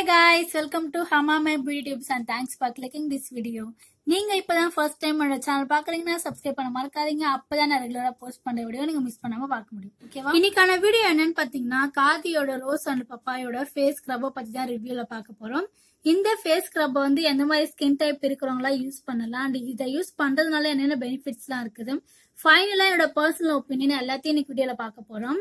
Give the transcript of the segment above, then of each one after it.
guys welcome to Hama My Beauty Tips and thanks for clicking this video நீங்க இப்பதான் first time என்னோட channel பாக்குறீங்கன்னா subscribe பண்ண மறக்காதீங்க அப்பதான் நான் ரெகுலரா போஸ்ட் பண்ற வீடியோ நீங்க மிஸ் பண்ணாம பார்க்க முடியும் ஓகேவா இன்னைக்கான வீடியோ என்னன்னு பாத்தீங்கன்னா காதியோட ரோஸ் அண்ட் பப்பாயோட ஃபேஸ் ஸ்க்ரப்பை பத்தி தான் ரிவ்யூல பார்க்க போறோம் இந்த ஃபேஸ் ஸ்க்ரப் வந்து எந்த மாதிரி ஸ்கின் டைப் இருக்கிறவங்களா யூஸ் பண்ணலாம் அண்ட் இதை யூஸ் பண்றதுனால என்னென்ன பெனிஃபிட்ஸ்லாம் இருக்குது ஃபைனலா என்னோட பர்சனல் ஒப்பீனியன் எல்லாத்தையும் இன்னைக்கு வீடியோல பார்க்க போறோம்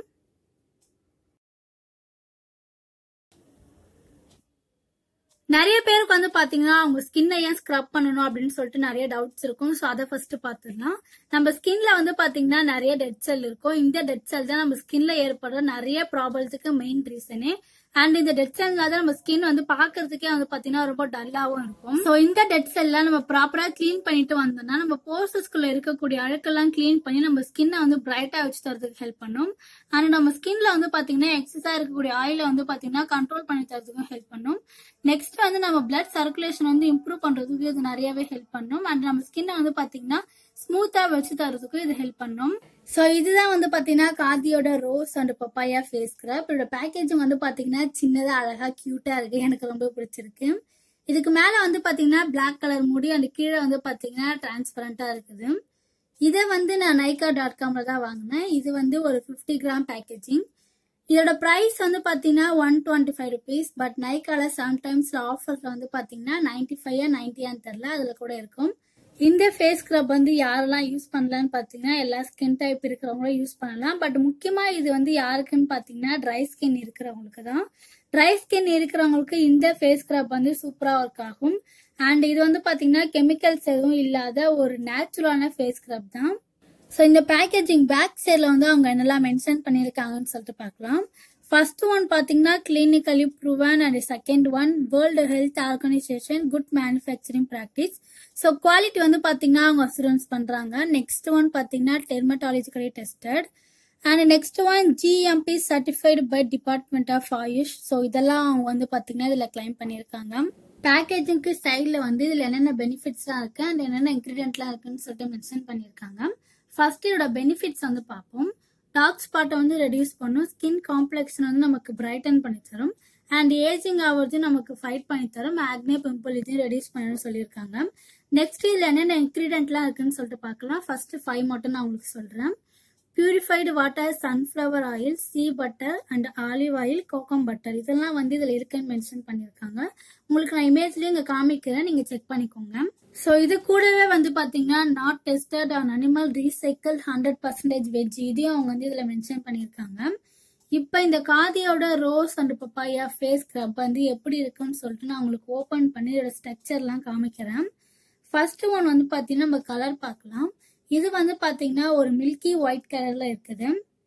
நிறைய பேருக்கு வந்து பாத்தீங்கன்னா அவங்க ஸ்கின்னை ஏன் ஸ்க்ரப் பண்ணணும் அப்படின்னு சொல்லிட்டு நிறைய டவுட்ஸ் இருக்கும் ஸோ அதை ஃபர்ஸ்ட் பார்த்துடலாம் நம்ம ஸ்கின்ல வந்து பாத்தீங்கன்னா நிறைய டெட் செல் இருக்கும் இந்த டெட் செல் தான் நம்ம ஸ்கின்ல ஏற்படுற நிறைய ப்ராப்ளத்துக்கு மெயின் ரீசனே அண்ட் இந்த டெட் செல்னால தான் நம்ம ஸ்கின் வந்து பாக்குறதுக்கே வந்து பாத்தீங்கன்னா ரொம்ப டல்லாவும் இருக்கும் ஸோ இந்த டெட் செல்லாம் நம்ம ப்ராப்பரா க்ளீன் பண்ணிட்டு வந்தோம்னா நம்ம போர்சஸ்குள்ள இருக்கக்கூடிய அழுக்கெல்லாம் க்ளீன் பண்ணி நம்ம ஸ்கின்னை வந்து பிரைட்டா வச்சு தரதுக்கு ஹெல்ப் பண்ணும் அண்ட் நம்ம ஸ்கின்ல வந்து பாத்தீங்கன்னா எக்ஸஸா இருக்கக்கூடிய ஆயில வந்து பாத்தீங்கன்னா கண்ட்ரோல் பண்ணி தரதுக்கும் ஹெல்ப் பண்ணும் நெக்ஸ்ட் வந்து நம்ம பிளட் சர்க்குலேஷன் வந்து இம்ப்ரூவ் பண்றதுக்கு இது நிறையவே ஹெல்ப் பண்ணும் அண்ட் நம்ம ஸ்கின்னை வந்து பாத்தீங்கன்னா ஸ்மூத்தா வச்சு தரதுக்கு இது ஹெல்ப் பண்ணும் ஸோ இதுதான் வந்து பாத்தீங்கன்னா காதியோட rose and papaya face scrub இதோட பேக்கேஜிங் வந்து பாத்தீங்கன்னா சின்னதா அழகா கியூட்டா இருக்கு எனக்கு ரொம்ப பிடிச்சிருக்கு இதுக்கு மேல வந்து பாத்தீங்கன்னா பிளாக் கலர் முடி அண்ட் கீழே வந்து பாத்தீங்கன்னா டிரான்ஸ்பரண்டா இருக்குது இதை வந்து நான் நைகா டாட் காம்ல தான் வாங்கினேன் இது வந்து ஒரு ஃபிஃப்டி கிராம் பேக்கேஜிங் இதோட ப்ரைஸ் வந்து பாத்தீங்கன்னா one twenty five rupees but நைக்கால சம்டைம்ஸ்ல ஆஃபர்ல வந்து பாத்தீங்கன்னா நைன்டி ஃபைவ் நைன்டியான்னு தெரில அதுல கூட இருக்கும் இந்த ஃபேஸ் ஸ்க்ரப் வந்து யாரெல்லாம் யூஸ் பண்ணலான்னு பாத்தீங்கன்னா எல்லா ஸ்கின் டைப் இருக்கிறவங்களும் யூஸ் பண்ணலாம் பட் முக்கியமா இது வந்து யாருக்குன்னு பாத்தீங்கன்னா ட்ரை ஸ்கின் இருக்கிறவங்களுக்கு தான் ட்ரை ஸ்கின் இருக்கிறவங்களுக்கு இந்த ஃபேஸ் ஸ்க்ரப் வந்து சூப்பரா ஒர்க் ஆகும் அண்ட் இது வந்து பாத்தீங்கன்னா கெமிக்கல்ஸ் எதுவும் இல்லாத ஒரு நேச்சுரலான ஃபேஸ் ஸ்க்ரப் தான் ஸோ இந்த பேக்கேஜிங் பேக் சைடில் வந்து அவங்க என்னெல்லாம் மென்ஷன் பண்ணியிருக்காங்கன்னு சொல்லிட்டு பார்க்கலாம் ஃபர்ஸ்ட் ஒன் பார்த்தீங்கன்னா clinically proven and second one world health organisation good manufacturing practice so quality வந்து பார்த்தீங்கன்னா அவங்க அசூரன்ஸ் பண்ணுறாங்க நெக்ஸ்ட் ஒன் பார்த்தீங்கன்னா dermatologically tested and next one GMP certified by department of Ayush so இதெல்லாம் அவங்க வந்து பார்த்தீங்கன்னா இதில் கிளைம் பண்ணியிருக்காங்க பேக்கேஜிங்க்கு சைடில் வந்து இதில் என்னென்ன பெனிஃபிட்ஸ்லாம் இருக்கு அண்ட் என்னென்ன இன்க்ரீடியன்ட்லாம் இருக்குன்னு சொல்லிட்டு மென்ஷன் பண்ணியிருக்காங்க ஃபர்ஸ்ட் இதோட பெனிஃபிட்ஸ் வந்து பார்ப்போம் டார்க் ஸ்பாட்டை வந்து ரெடியூஸ் பண்ணும் ஸ்கின் காம்ப்ளெக்ஷன் வந்து நமக்கு பிரைட்டன் பண்ணி தரும் அண்ட் ஏஜிங் ஆகிறது நமக்கு ஃபைட் பண்ணி தரும் ஆக்னே பிம்பிள் இதையும் ரெடியூஸ் பண்ணணும்னு சொல்லியிருக்காங்க நெக்ஸ்ட் இதில் என்னென்ன இன்க்ரீடியன்ட்லாம் இருக்குன்னு சொல்லிட்டு பார்க்கலாம் ஃபர்ஸ்ட் ஃபைவ் மட்டும் நான் உங்களுக்கு சொல்கிறேன் purified water sunflower oil shea butter and olive oil kokum butter இதெல்லாம் வந்து இதில் இருக்குன்னு மென்ஷன் பண்ணியிருக்காங்க உங்களுக்கு நான் இமேஜ்லேயே இங்கே காமிக்கிறேன் நீங்கள் செக் பண்ணிக்கோங்க ஸோ இது கூடவே வந்து பார்த்தீங்கன்னா not tested on animal recycle hundred percentage veg இதையும் அவங்க வந்து இதில் மென்ஷன் பண்ணியிருக்காங்க இப்போ இந்த காதியோட rose and papaya face scrub வந்து எப்படி இருக்குன்னு சொல்லிட்டு நான் உங்களுக்கு ஓப்பன் பண்ணி இதோட ஸ்ட்ரக்சர்லாம் காமிக்கிறேன் ஃபர்ஸ்ட் ஒன் வந்து பார்த்தீங்கன்னா நம்ம கலர் பார்க்கலாம் இது வந்து பாத்தீங்கன்னா ஒரு மில்கி ஒயிட் கலர்ல இருக்குது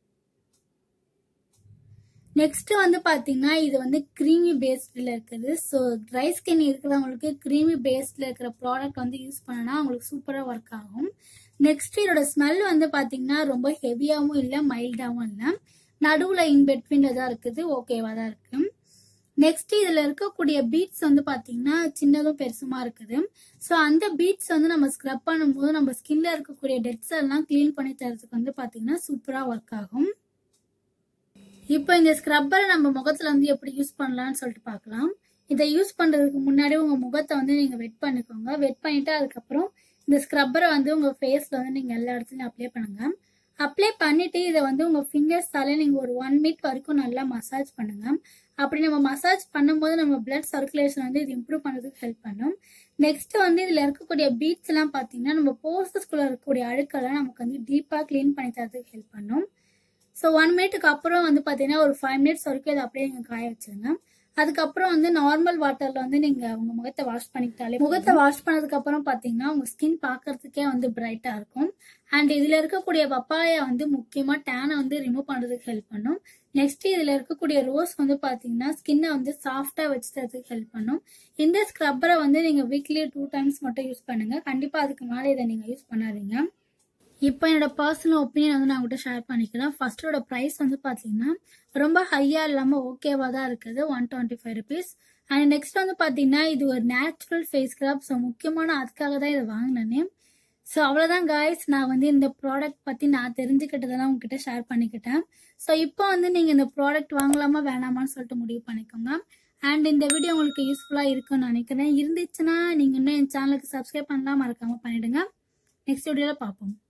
நெக்ஸ்ட் வந்து பாத்தீங்கன்னா இது வந்து கிரீமி பேஸ்ட்ல இருக்குது ஸோ ட்ரை ஸ்கின் இருக்கிறவங்களுக்கு கிரீமி பேஸ்ட்ல இருக்கிற ப்ராடக்ட் வந்து யூஸ் பண்ணனா அவங்களுக்கு சூப்பரா ஒர்க் ஆகும் நெக்ஸ்ட் இதோட ஸ்மெல் வந்து பாத்தீங்கன்னா ரொம்ப ஹெவியாவும் இல்லை மைல்டாவும் இல்லை நடுவுல இன் பெட்வீன்ல தான் இருக்குது ஓகேவா தான் இருக்கு நெக்ஸ்ட் இதுல இருக்கக்கூடிய பீட்ஸ் வந்து பாத்தீங்கன்னா சின்னதும் பெருசுமா இருக்குது ஸோ அந்த பீட்ஸ் வந்து நம்ம ஸ்க்ரப் பண்ணும்போது நம்ம ஸ்கின்ல இருக்கக்கூடிய டெட்ஸ் எல்லாம் கிளீன் பண்ணி தரதுக்கு வந்து பாத்தீங்கன்னா சூப்பரா ஒர்க் ஆகும் இப்போ இந்த ஸ்க்ரப்பரை நம்ம முகத்துல வந்து எப்படி யூஸ் பண்ணலாம்னு சொல்லிட்டு பார்க்கலாம் இதை யூஸ் பண்றதுக்கு முன்னாடி உங்க முகத்தை வந்து நீங்க வெட் பண்ணிக்கோங்க வெட் பண்ணிட்டு அதுக்கப்புறம் இந்த ஸ்க்ரப்பரை வந்து உங்க ஃபேஸ்ல வந்து நீங்க எல்லா இடத்துலயும் அப்ளை பண்ணுங்க அப்ளை பண்ணிட்டு இதை வந்து உங்க ஃபிங்கர்ஸால நீங்க ஒரு ஒன் மினிட் வரைக்கும் நல்லா மசாஜ் பண்ணுங்க அப்படி நம்ம மசாஜ் பண்ணும்போது நம்ம பிளட் சர்க்குலேஷன் வந்து இது இம்ப்ரூவ் பண்ணுறதுக்கு ஹெல்ப் பண்ணும் நெக்ஸ்ட் வந்து இதுல இருக்கக்கூடிய பீட்ஸ் எல்லாம் பாத்தீங்கன்னா நம்ம போர்சஸ்குள்ள இருக்கக்கூடிய அழுக்கெல்லாம் நமக்கு வந்து டீப்பா கிளீன் பண்ணி தரதுக்கு ஹெல்ப் பண்ணும் ஸோ ஒன் மினிட்டுக்கு அப்புறம் வந்து பாத்தீங்கன்னா ஒரு ஃபைவ் மினிட்ஸ் வரைக்கும் இதை அப்படியே நீங்க காய வச்சிருங்க அதுக்கப்புறம் வந்து நார்மல் வாட்டர்ல வந்து நீங்க உங்க முகத்தை வாஷ் பண்ணிக்கிட்டாலே முகத்தை வாஷ் பண்ணதுக்கு அப்புறம் பாத்தீங்கன்னா உங்க ஸ்கின் பாக்குறதுக்கே வந்து பிரைட்டா இருக்கும் அண்ட் இதுல இருக்கக்கூடிய பப்பாயா வந்து முக்கியமா டேனை வந்து ரிமூவ் பண்றதுக்கு ஹெல்ப் பண்ணும் நெக்ஸ்ட் இதுல இருக்கக்கூடிய ரோஸ் வந்து பாத்தீங்கன்னா ஸ்கின்னை வந்து சாஃப்டா வச்சு தரதுக்கு ஹெல்ப் பண்ணும் இந்த ஸ்க்ரப்பரை வந்து நீங்க வீக்லி டூ டைம்ஸ் மட்டும் யூஸ் பண்ணுங்க கண்டிப்பா அதுக்கு மேலே இதை நீங்க யூஸ் பண்ணாதீங்க இப்போ என்னோட பர்சனல் ஒப்பீனியன் வந்து நான் உங்கள்கிட்ட ஷேர் பண்ணிக்கிறேன் ஃபர்ஸ்டோட ப்ரைஸ் வந்து பார்த்தீங்கன்னா ரொம்ப ஹையாக இல்லாமல் ஓகேவாக தான் இருக்குது one twenty five rupees and next வந்து பார்த்தீங்கன்னா இது ஒரு நேச்சுரல் ஃபேஸ் ஸ்க்ரப் ஸோ முக்கியமான அதுக்காக தான் இதை வாங்கினேனே ஸோ அவ்வளோதான் காய்ஸ் நான் வந்து இந்த ப்ராடக்ட் பற்றி நான் தெரிஞ்சுக்கிட்டதெல்லாம் உங்ககிட்ட ஷேர் பண்ணிக்கிட்டேன் ஸோ இப்போ வந்து நீங்கள் இந்த ப்ராடக்ட் வாங்கலாமா வேணாமான்னு சொல்லிட்டு முடிவு பண்ணிக்கோங்க அண்ட் இந்த வீடியோ உங்களுக்கு யூஸ்ஃபுல்லாக இருக்கும்னு நினைக்கிறேன் இருந்துச்சுன்னா நீங்கள் இன்னும் என் சேனலுக்கு சப்ஸ்கிரைப் பண்ணலாம் மறக்காமல் பண்ணிடுங்க நெக்ஸ்ட் வீடியோவில் பார்ப்போம்